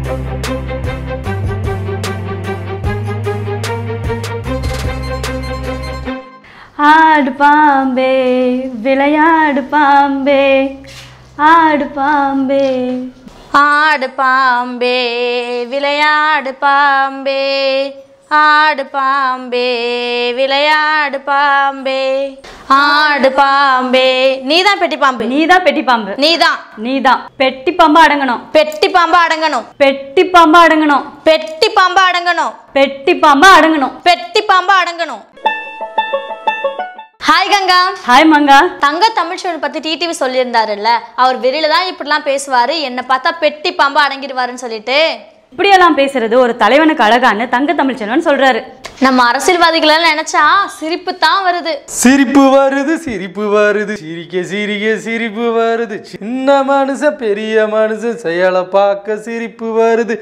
ஆடு பாம்பே விளையாடு பாம்பே ஆடு பாம்பே ஆடு பாம்பே விளையாடு பாம்பே ஆடு பாம்பே விளையாடு பாம்பே ஆடு பாம்பே நீதான் பெட்டி பாம்பு நீதான் பெட்டி பாம்பு நீதான் நீதான் பெட்டி பாம்பா அடங்கணும் பெட்டி பாம்பா அடங்கணும் பெட்டி பாம்பா அடங்கணும் பெட்டி பாம்பா அடங்கணும் பெட்டி பாம்பா அடங்கணும் பெட்டி பாம்பா அடங்கணும் ஹாய் கங்கா ஹாய் மங்கா தங்க தமிழ்ச்செல்வன் பத்தி டிடிவி சொல்லியிருந்தாருல்ல அவர் வெளியில தான் இப்படிலாம் பேசுவாரு என்னை பார்த்தா பெட்டி பாம்பா அடங்கிடுவாருன்னு சொல்லிட்டு இப்படியெல்லாம் பேசுறது ஒரு தலைவனுக்கு அழகான்னு தங்க தமிழ்ச்செல்வன் சொல்றாரு நம்ம அரசியல்வாதிகள் நினைச்சா சிரிப்பு தான் வருது சிரிப்பு வருது சிரிப்பு வருது சிரிக்க சிரிக்க சிரிப்பு வருது சின்ன மனுஷன் பெரிய மனுஷன் செயலை பார்க்க சிரிப்பு வருது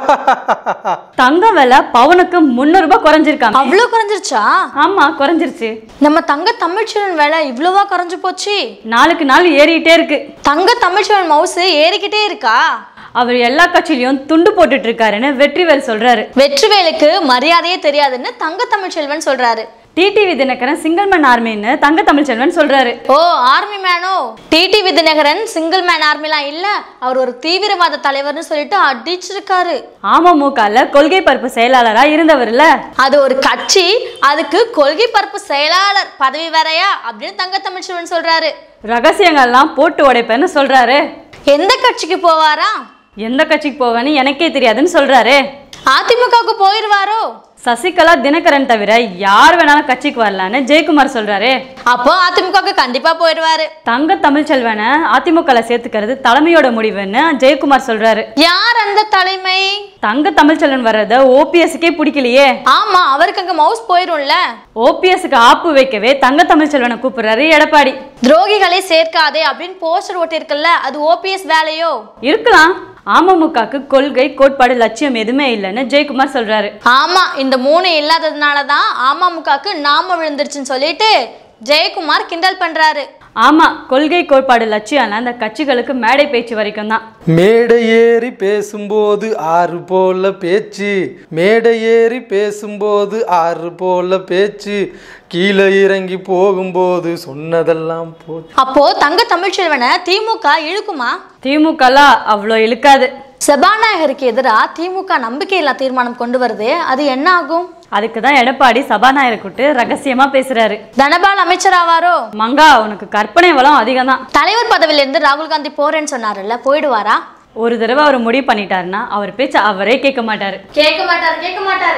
தங்க விலை பவுனுக்கு முந்நூறு ரூபாய் குறைஞ்சிருக்காங்க அவ்வளோ குறைஞ்சிருச்சா ஆமா குறைஞ்சிருச்சு நம்ம தங்க தமிழ்ச்செல்வன் விலை இவ்வளவா குறைஞ்சு போச்சு நாளுக்கு நாள் ஏறிட்டே இருக்கு தங்க தமிழ்ச்செல்வன் மவுசு ஏறிக்கிட்டே இருக்கா அவர் எல்லா கட்சியிலையும் துண்டு போட்டுட்டு இருக்காருன்னு வெற்றிவேல் சொல்றாரு வெற்றிவேலுக்கு மரியாதையே தெரியாதுன்னு தங்க தமிழ்ச்செல்வன் சொல்றாரு டிடிவி தினகரன் சிங்கிள் மேன் ஆர்மின்னு தங்க தமிழ்ச்செல்வன் சொல்றாரு ஓ ஆர்மி மேனோ டிடிவி தினகரன் சிங்கிள் மேன் ஆர்மிலாம் இல்ல அவர் ஒரு தீவிரவாத தலைவர்னு சொல்லிட்டு அடிச்சிருக்காரு அமமுகல கொள்கை பரப்பு செயலாளரா இருந்தவர்ல அது ஒரு கட்சி அதுக்கு கொள்கை பரப்பு செயலாளர் பதவி வேறயா அப்படின்னு தங்க தமிழ்ச்செல்வன் சொல்றாரு ரகசியங்கள்லாம் போட்டு உடைப்பேன்னு சொல்றாரு எந்த கட்சிக்கு போவாரா எந்த கட்சிக்கு போவேன்னு எனக்கே தெரியாதுன்னு சொல்றாரு அதிமுகவுக்கு போயிருவாரோ சசிகலா தினகரன் தவிர யார் வேணாலும் கட்சிக்கு வரலான்னு ஜெயக்குமார் சொல்றாரு அப்போ அதிமுகவுக்கு கண்டிப்பா போயிருவாரு தங்க தமிழ்ச்செல்வனை அதிமுகல சேர்த்துக்கிறது தலைமையோட முடிவுன்னு ஜெயக்குமார் சொல்றாரு யார் அந்த தலைமை தங்க தமிழ்ச்செல்வன் வர்றத ஓபிஎஸ்க்கே பிடிக்கலையே ஆமா அவருக்கு அங்க மவுஸ் போயிரும்ல ஓபிஎஸ்க்கு ஆப்பு வைக்கவே தங்க தமிழ்ச்செல்வனை கூப்பிடுறாரு எடப்பாடி துரோகிகளை சேர்க்காதே அப்படின்னு போஸ்டர் ஒட்டியிருக்குல்ல அது ஓபிஎஸ் வேலையோ இருக்கலாம் அமமுகக்கு கொள்கை கோட்பாடு லட்சியம் எதுவுமே இல்லைன்னு ஜெயக்குமார் சொல்றாரு ஆமா இந்த மூணு இல்லாததுனால தான் அமமுகக்கு நாம விழுந்துருச்சுன்னு சொல்லிட்டு ஜெயக்குமார் கிண்டல் பண்றாரு ஆமா கொள்கை கோட்பாடு லட்சியம்லாம் அந்த கட்சிகளுக்கு மேடை பேச்சு வரைக்கும் தான் மேடை ஏறி பேசும்போது ஆறு போல பேச்சு மேடை ஏறி பேசும்போது ஆறு போல பேச்சு கீழே இறங்கி போகும்போது சொன்னதெல்லாம் போ அப்போ தங்க தமிழ்ச்செல்வனை திமுக இழுக்குமா திமுகலாம் அவ்வளோ இழுக்காது சபாநாயகருக்கு எதிராக திமுக நம்பிக்கையில்லா தீர்மானம் கொண்டு வருது அது என்ன ஆகும் அதுக்கு தான் எடப்பாடி சபாநாயகரை கூட்டு ரகசியமா பேசுறாரு தனபால் அமைச்சர் ஆவாரோ மங்கா உனக்கு கற்பனை வளம் அதிகம் தான் தலைவர் பதவியிலிருந்து ராகுல் காந்தி போறேன்னு சொன்னாருல்ல போயிடுவாரா ஒரு தடவை அவர் முடிவு பண்ணிட்டாருன்னா அவர் பேச்ச அவரே கேட்க மாட்டாரு கேட்க மாட்டாரு கேட்க மாட்டாரு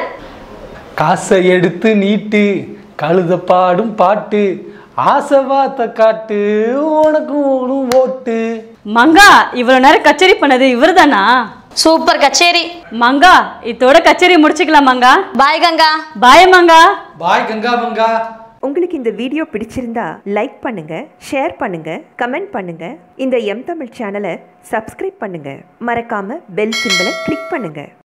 காசை எடுத்து நீட்டு கழுத பாடும் பாட்டு ஆசை வார்த்தை காட்டு உனக்கு ஒரு ஓட்டு மங்கா இவ்வளவு நேரம் கச்சேரி பண்ணது இவர்தானா சூப்பர் கச்சேரி மங்கா இதோட கச்சேரி முடிச்சுக்கலாம் மங்கா பாய் கங்கா பாய் மங்கா பாய் கங்கா மங்கா உங்களுக்கு இந்த வீடியோ பிடிச்சிருந்தா லைக் பண்ணுங்க ஷேர் பண்ணுங்க கமெண்ட் பண்ணுங்க இந்த எம் தமிழ் சேனலை சப்ஸ்கிரைப் பண்ணுங்க மறக்காம பெல் சிம்பலை கிளிக் பண்ணுங்க